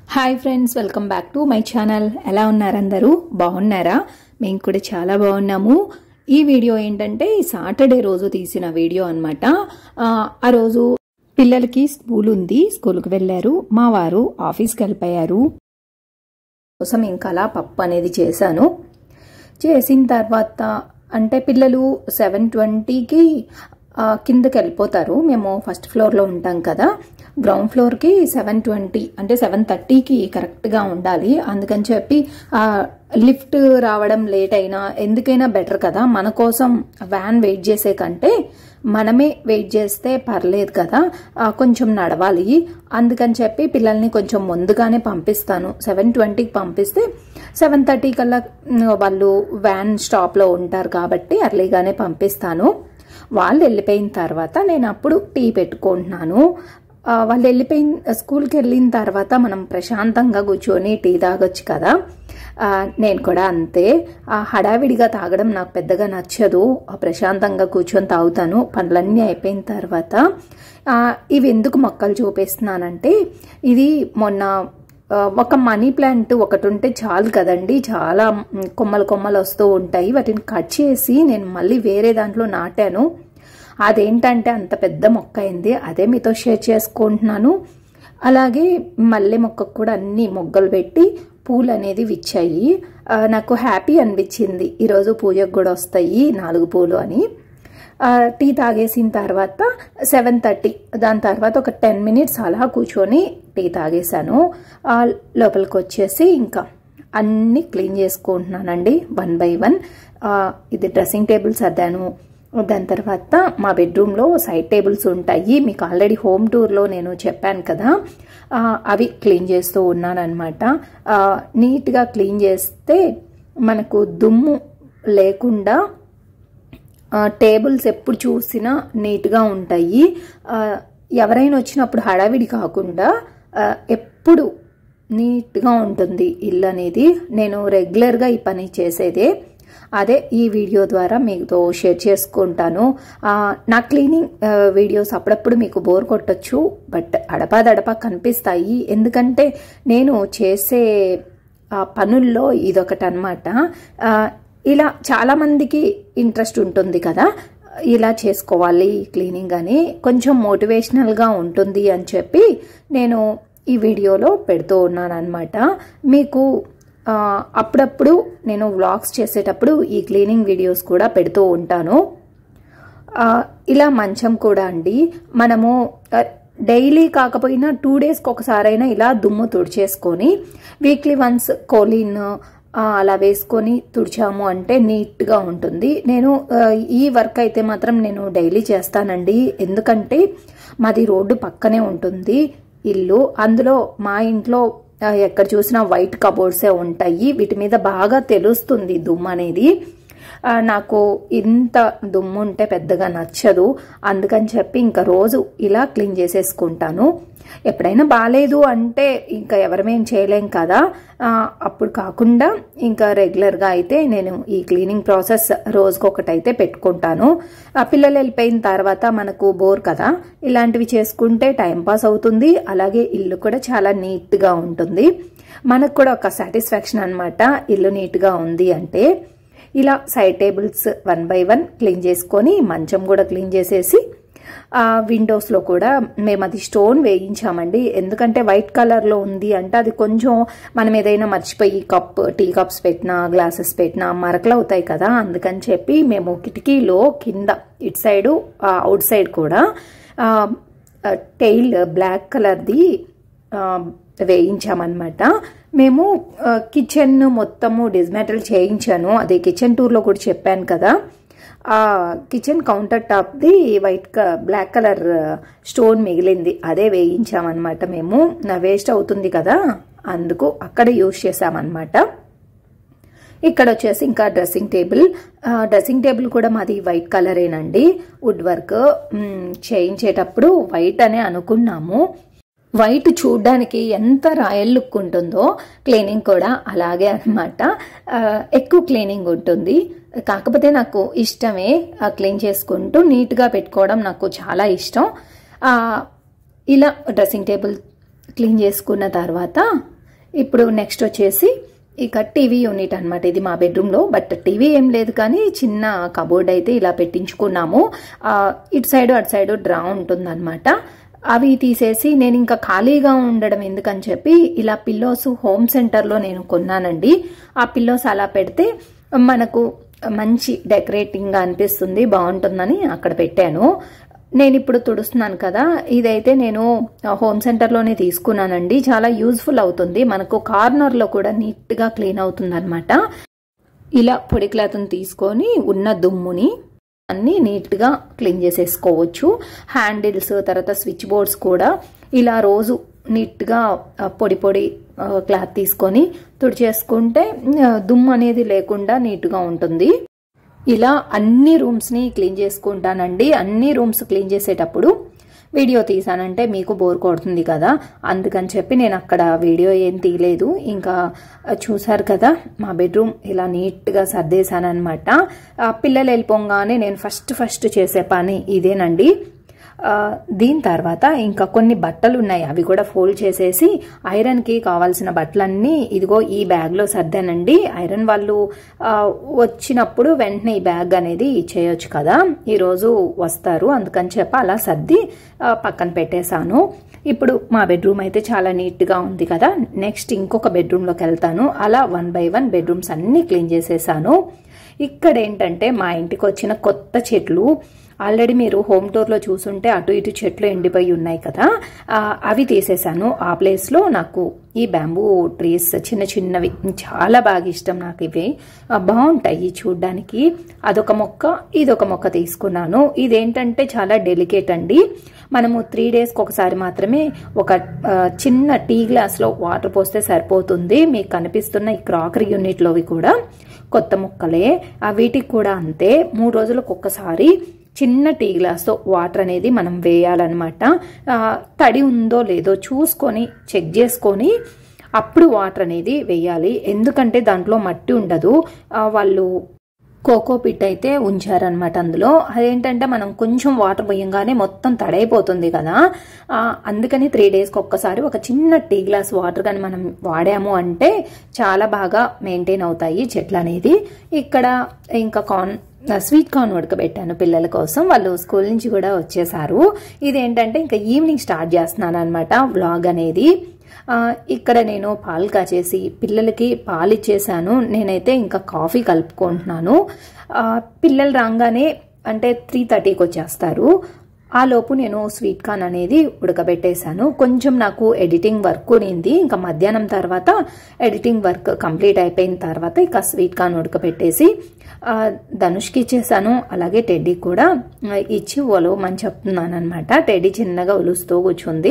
hi friends welcome back to my channel ఎలా ఉన్నారు అందరూ బాగున్నారా మేము కూడా చాలా బాగున్నాము ఈ వీడియో ఏంటంటే సాటర్డే రోజు తీసిన వీడియో అనమాట ఆ రోజు పిల్లలకి స్కూల్ ఉంది స్కూల్కి వెళ్ళారు మా వారు ఆఫీస్కి వెళ్ళిపోయారు కోసం ఇంకా అలా పప్పు అనేది చేశాను చేసిన తర్వాత అంటే పిల్లలు సెవెన్ ట్వంటీకి కిందకి వెళ్ళిపోతారు మేము ఫస్ట్ ఫ్లోర్లో ఉంటాం కదా గ్రౌండ్ ఫ్లోర్కి సెవెన్ ట్వంటీ అంటే సెవెన్ థర్టీకి కరెక్ట్గా ఉండాలి అందుకని చెప్పి లిఫ్ట్ రావడం లేట్ అయినా ఎందుకైనా బెటర్ కదా మన కోసం వ్యాన్ వెయిట్ చేసే కంటే మనమే వెయిట్ చేస్తే పర్లేదు కదా కొంచెం నడవాలి అందుకని చెప్పి పిల్లల్ని కొంచెం ముందుగానే పంపిస్తాను సెవెన్ ట్వంటీకి పంపిస్తే సెవెన్ థర్టీ కల్లా వాళ్ళు వ్యాన్ స్టాప్లో ఉంటారు కాబట్టి అర్లీగానే పంపిస్తాను వాళ్ళు వెళ్ళిపోయిన తర్వాత నేను అప్పుడు టీ పెట్టుకుంటున్నాను వాళ్ళు వెళ్ళిపోయిన స్కూల్కి వెళ్ళిన తర్వాత మనం ప్రశాంతంగా కూర్చొని టీ తాగొచ్చు కదా నేను కూడా అంతే హడావిడిగా తాగడం నాకు పెద్దగా నచ్చదు ప్రశాంతంగా కూర్చొని తాగుతాను పనులన్నీ అయిపోయిన తర్వాత ఇవి ఎందుకు మొక్కలు చూపిస్తున్నానంటే ఇది మొన్న ఒక మనీ ప్లాంట్ ఒకటి ఉంటే చాలు కదండి చాలా కొమ్మలు కొమ్మలు వస్తూ ఉంటాయి వాటిని కట్ చేసి నేను మళ్ళీ వేరే దాంట్లో నాటాను అదేంటంటే అంత పెద్ద మొక్క అయింది అదే మీతో షేర్ చేసుకుంటున్నాను అలాగే మల్లె మొక్కకు కూడా అన్ని మొగ్గలు పెట్టి పూలు అనేది విచ్చాయి నాకు హ్యాపీ అనిపించింది ఈరోజు పూజకు కూడా వస్తాయి నాలుగు పూలు అని టీ తాగేసిన తర్వాత సెవెన్ థర్టీ దాని తర్వాత ఒక టెన్ మినిట్స్ అలా కూర్చొని టీ తాగేశాను లోపలికి వచ్చేసి ఇంకా అన్నీ క్లీన్ చేసుకుంటున్నానండి వన్ బై వన్ ఇది డ్రెస్సింగ్ టేబుల్ సర్దాను దాని తర్వాత మా బెడ్రూమ్లో సైడ్ టేబుల్స్ ఉంటాయి మీకు ఆల్రెడీ హోమ్ టూర్లో నేను చెప్పాను కదా అవి క్లీన్ చేస్తూ ఉన్నానమాట నీట్గా క్లీన్ చేస్తే మనకు దుమ్ము లేకుండా టేబుల్స్ ఎప్పుడు చూసినా నీట్గా ఉంటాయి ఎవరైనా వచ్చినప్పుడు హడావిడి కాకుండా ఎప్పుడు నీట్గా ఉంటుంది ఇల్లు అనేది నేను రెగ్యులర్గా ఈ పని చేసేదే అదే ఈ వీడియో ద్వారా మీతో షేర్ చేసుకుంటాను నా క్లీనింగ్ వీడియోస్ అప్పుడప్పుడు మీకు బోర్ కొట్టచ్చు బట్ అడపాదడపా కనిపిస్తాయి ఎందుకంటే నేను చేసే పనుల్లో ఇదొకటి అనమాట ఇలా చాలామందికి ఇంట్రెస్ట్ ఉంటుంది కదా ఇలా చేసుకోవాలి క్లీనింగ్ అని కొంచెం మోటివేషనల్గా ఉంటుంది అని చెప్పి నేను ఈ వీడియోలో పెడుతూ ఉన్నాను అనమాట మీకు అప్పుడప్పుడు నేను వ్లాగ్స్ చేసేటప్పుడు ఈ క్లీనింగ్ వీడియోస్ కూడా పెడుతూ ఉంటాను ఇలా మంచం కూడా అండి మనము డైలీ కాకపోయినా టూ డేస్కి ఒకసారైనా ఇలా దుమ్ము తుడిచేసుకొని వీక్లీ వన్స్ కోలిన్ అలా వేసుకొని తుడిచాము అంటే నీట్గా ఉంటుంది నేను ఈ వర్క్ అయితే మాత్రం నేను డైలీ చేస్తానండి ఎందుకంటే మాది రోడ్డు పక్కనే ఉంటుంది ఇల్లు అందులో మా ఇంట్లో ఎక్కడ చూసినా వైట్ కబోర్డ్సే ఉంటాయి వీటి మీద బాగా తెలుస్తుంది దుమ్ము అనేది నాకు ఇంత దుమ్ము ఉంటే పెద్దగా నచ్చదు అందుకని చెప్పి ఇంకా రోజు ఇలా క్లీన్ చేసేసుకుంటాను ఎప్పుడైనా బాగాలేదు అంటే ఇంకా ఎవరమేం చేయలేం కదా అప్పుడు కాకుండా ఇంకా రెగ్యులర్గా అయితే నేను ఈ క్లీనింగ్ ప్రాసెస్ రోజుకొకటైతే పెట్టుకుంటాను పిల్లలు వెళ్ళిపోయిన తర్వాత మనకు బోర్ కదా ఇలాంటివి చేసుకుంటే టైంపాస్ అవుతుంది అలాగే ఇల్లు కూడా చాలా నీట్గా ఉంటుంది మనకు కూడా ఒక సాటిస్ఫాక్షన్ అనమాట ఇల్లు నీట్గా ఉంది అంటే ఇలా side tables one by one clean చేసుకొని మంచం కూడా క్లీన్ చేసేసి విండోస్లో కూడా మేము అది స్టోన్ వేయించామండి ఎందుకంటే వైట్ కలర్లో ఉంది అంటే అది కొంచెం మనం ఏదైనా మర్చిపోయి కప్ టీ కప్స్ పెట్టినా గ్లాసెస్ పెట్టినా మరకలు అవుతాయి కదా అందుకని చెప్పి మేము కిటికీలో కింద ఇటు సైడు అవుట్ సైడ్ కూడా టైల్ బ్లాక్ కలర్ది వేయించామన్నమాట మేము కిచెన్ మొత్తము డిజ్మెటల్ చేయించాను అదే కిచెన్ టూర్లో కూడా చెప్పాను కదా ఆ కిచెన్ కౌంటర్ టాప్ది వైట్ బ్లాక్ కలర్ స్టోన్ మిగిలింది అదే వేయించామన్నమాట మేము వేస్ట్ అవుతుంది కదా అందుకు అక్కడ యూజ్ చేసామన్నమాట ఇక్కడ వచ్చేసి ఇంకా డ్రెస్సింగ్ టేబుల్ డ్రెస్సింగ్ టేబుల్ కూడా మాది వైట్ కలరేనండి వుడ్ వర్క్ చేయించేటప్పుడు వైట్ అనే అనుకున్నాము వైట్ చూడ్డానికి ఎంత రాయల్ లుక్ ఉంటుందో క్లీనింగ్ కూడా అలాగే అనమాట ఎక్కువ క్లీనింగ్ ఉంటుంది కాకపోతే నాకు ఇష్టమే క్లీన్ చేసుకుంటూ నీట్గా పెట్టుకోవడం నాకు చాలా ఇష్టం ఇలా డ్రెస్సింగ్ టేబుల్ క్లీన్ చేసుకున్న తర్వాత ఇప్పుడు నెక్స్ట్ వచ్చేసి ఇక టీవీ యూనిట్ అనమాట ఇది మా బెడ్రూమ్లో బట్ టీవీ ఏం లేదు కానీ చిన్న కబోర్డ్ అయితే ఇలా పెట్టించుకున్నాము ఇటు సైడ్ అటు సైడ్ డ్రా ఉంటుందన్నమాట అవి తీసేసి నేను ఇంకా ఖాళీగా ఉండడం ఎందుకని చెప్పి ఇలా పిల్లోస్ హోమ్ సెంటర్లో నేను కొన్నానండి ఆ పిల్లోస్ అలా పెడితే మనకు మంచి డెకరేటింగ్గా అనిపిస్తుంది బాగుంటుందని అక్కడ పెట్టాను నేను ఇప్పుడు తుడుస్తున్నాను కదా ఇదైతే నేను హోమ్ సెంటర్లోనే తీసుకున్నానండి చాలా యూజ్ఫుల్ అవుతుంది మనకు కార్నర్లో కూడా నీట్గా క్లీన్ అవుతుంది అనమాట ఇలా పొడి క్లాత్ని తీసుకొని ఉన్న దుమ్ముని అన్ని నీట్గా క్లీన్ చేసేసుకోవచ్చు హ్యాండిల్స్ తర్వాత స్విచ్ బోర్డ్స్ కూడా ఇలా రోజు నీట్గా పొడి పొడి క్లాత్ తీసుకొని తుడిచేసుకుంటే దుమ్ము అనేది లేకుండా నీట్గా ఉంటుంది ఇలా అన్ని రూమ్స్ని క్లీన్ చేసుకుంటానండి అన్ని రూమ్స్ క్లీన్ చేసేటప్పుడు వీడియో తీసానంటే మీకు బోర్ కొడుతుంది కదా అందుకని చెప్పి నేను అక్కడ వీడియో ఏం తీయలేదు ఇంకా చూసారు కదా మా బెడ్రూమ్ ఇలా నీట్గా సర్దేశాను అనమాట పిల్లలు వెళ్ళిపోగానే నేను ఫస్ట్ ఫస్ట్ చేసే పని ఇదేనండి దీని తర్వాత ఇంకా కొన్ని బట్టలు ఉన్నాయి అవి కూడా ఫోల్డ్ చేసేసి ఐరన్కి కావాల్సిన బట్టలన్నీ ఇదిగో ఈ బ్యాగ్లో సర్దానండి ఐరన్ వాళ్ళు వచ్చినప్పుడు వెంటనే ఈ బ్యాగ్ అనేది ఇచ్చేయచ్చు కదా ఈరోజు వస్తారు అందుకని చెప్పి అలా సర్ది పక్కన పెట్టేశాను ఇప్పుడు మా బెడ్రూమ్ అయితే చాలా నీట్గా ఉంది కదా నెక్స్ట్ ఇంకొక బెడ్రూమ్లోకి వెళ్తాను అలా వన్ బై వన్ బెడ్రూమ్స్ అన్నీ క్లీన్ చేసేసాను ఇక్కడ ఏంటంటే మా ఇంటికి వచ్చిన కొత్త చెట్లు ఆల్రెడీ మీరు హోమ్ టూర్లో చూసుంటే అటు ఇటు చెట్లు ఎండిపోయి ఉన్నాయి కదా అవి తీసేశాను ఆ ప్లేస్లో నాకు ఈ బ్యాంబూ ట్రీస్ చిన్న చిన్నవి చాలా బాగా ఇష్టం నాకు ఇవి బాగుంటాయి చూడ్డానికి అదొక మొక్క ఇదొక మొక్క తీసుకున్నాను ఇదేంటంటే చాలా డెలికేట్ అండి మనము త్రీ డేస్కి ఒకసారి మాత్రమే ఒక చిన్న టీ గ్లాస్లో వాటర్ పోస్తే సరిపోతుంది మీకు కనిపిస్తున్న ఈ క్రాకరీ యూనిట్లోవి కూడా కొత్త ముక్కలే వీటికి కూడా అంతే మూడు రోజులకు ఒక్కసారి చిన్న టీ గ్లాస్తో వాటర్ అనేది మనం వేయాలన్నమాట తడి ఉందో లేదో చూసుకొని చెక్ చేసుకొని అప్పుడు వాటర్ అనేది వేయాలి ఎందుకంటే దాంట్లో మట్టి ఉండదు వాళ్ళు కోకో పిట్ అయితే ఉంచారనమాట అందులో అదేంటంటే మనం కొంచెం వాటర్ పోయంగానే మొత్తం తడైపోతుంది కదా అందుకని త్రీ డేస్కి ఒక్కసారి ఒక చిన్న టీ గ్లాస్ వాటర్ కానీ మనం వాడాము అంటే చాలా బాగా మెయింటైన్ అవుతాయి చెట్లు అనేది ఇక్కడ ఇంకా కాన్ స్వీట్ కార్న్ ఉడకబెట్టాను పిల్లల కోసం వాళ్ళు స్కూల్ నుంచి కూడా వచ్చేసారు ఇదేంటంటే ఇంకా ఈవినింగ్ స్టార్ట్ చేస్తున్నాను అనమాట వ్లాగ్ అనేది ఇక్కడ నేను పాలు కాచేసి పిల్లలకి పాలు ఇచ్చేసాను నేనైతే ఇంకా కాఫీ కలుపుకుంటున్నాను పిల్లలు రాగానే అంటే త్రీ థర్టీకి వచ్చేస్తారు ఆ లోపు నేను స్వీట్ కార్న్ అనేది ఉడకబెట్టేశాను కొంచెం నాకు ఎడిటింగ్ వర్క్ ఉంది ఇంకా మధ్యాహ్నం తర్వాత ఎడిటింగ్ వర్క్ కంప్లీట్ అయిపోయిన తర్వాత ఇక స్వీట్ కార్న్ ఉడకబెట్టేసి ధనుష్కి ఇచ్చేసాను అలాగే టెడ్డీ కూడా ఇచ్చి ఒలవమని చెప్తున్నాను అనమాట టెడ్డీ చిన్నగా ఒలుస్తూ కూర్చుంది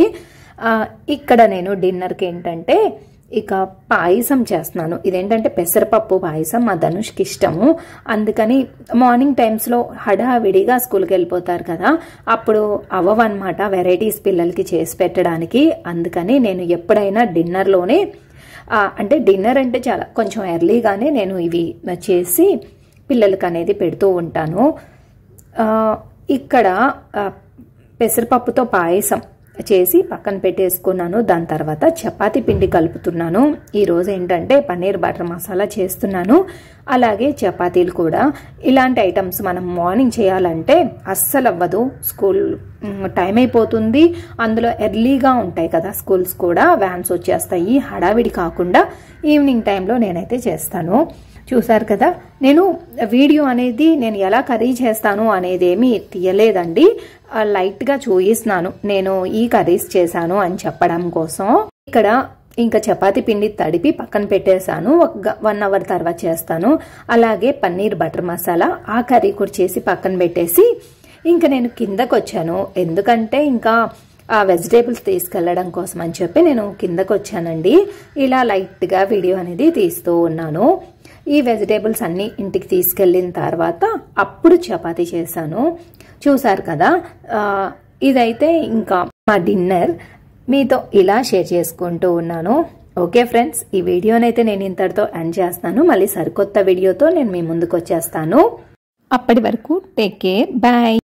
ఇక్కడ నేను డిన్నర్కి ఏంటంటే ఇక పాయసం చేస్తున్నాను ఇదేంటంటే పెసరపప్పు పాయసం మా ధనుష్కి ఇష్టము అందుకని మార్నింగ్ టైమ్స్లో హడావిడిగా స్కూల్కి వెళ్ళిపోతారు కదా అప్పుడు అవ్వవన్నమాట వెరైటీస్ పిల్లలకి చేసి పెట్టడానికి అందుకని నేను ఎప్పుడైనా డిన్నర్లోనే అంటే డిన్నర్ అంటే చాలా కొంచెం ఎర్లీగానే నేను ఇవి చేసి పిల్లలకి అనేది పెడుతూ ఉంటాను ఇక్కడ పెసరపప్పుతో పాయసం చేసి పక్కన పెట్టేసుకున్నాను దాని తర్వాత చపాతీ పిండి కలుపుతున్నాను ఈరోజు ఏంటంటే పన్నీర్ బటర్ మసాలా చేస్తున్నాను అలాగే చపాతీలు కూడా ఇలాంటి ఐటమ్స్ మనం మార్నింగ్ చేయాలంటే అస్సలు అవ్వదు స్కూల్ టైం అయిపోతుంది అందులో ఎర్లీగా ఉంటాయి కదా స్కూల్స్ కూడా వ్యాన్స్ వచ్చేస్తాయి హడావిడి కాకుండా ఈవినింగ్ టైంలో నేనైతే చేస్తాను చూసారు కదా నేను వీడియో అనేది నేను ఎలా కర్రీ చేస్తాను అనేది ఏమీ తీయలేదండి లైట్గా చూపిస్తున్నాను నేను ఈ కర్రీస్ చేశాను అని చెప్పడం కోసం ఇక్కడ ఇంకా చపాతీ పిండి తడిపి పక్కన పెట్టేశాను ఒక వన్ అవర్ తర్వాత చేస్తాను అలాగే పన్నీర్ బటర్ మసాలా ఆ కర్రీ కూడా చేసి పక్కన పెట్టేసి ఇంకా నేను కిందకు వచ్చాను ఎందుకంటే ఇంకా ఆ వెజిటేబుల్స్ తీసుకెళ్లడం కోసం అని చెప్పి నేను కిందకు వచ్చానండి ఇలా లైట్గా వీడియో అనేది తీస్తూ ఉన్నాను ఈ వెజిటేబుల్స్ అన్నీ ఇంటికి తీసుకెళ్ళిన తర్వాత అప్పుడు చపాతీ చేశాను చూసారు కదా ఇదైతే ఇంకా మా డిన్నర్ మీతో ఇలా షేర్ చేసుకుంటూ ఉన్నాను ఓకే ఫ్రెండ్స్ ఈ వీడియోనైతే నేను ఇంతటితో ఎండ్ చేస్తాను మళ్ళీ సరికొత్త వీడియోతో నేను మీ ముందుకు వచ్చేస్తాను అప్పటి వరకు టేక్ కేర్ బాయ్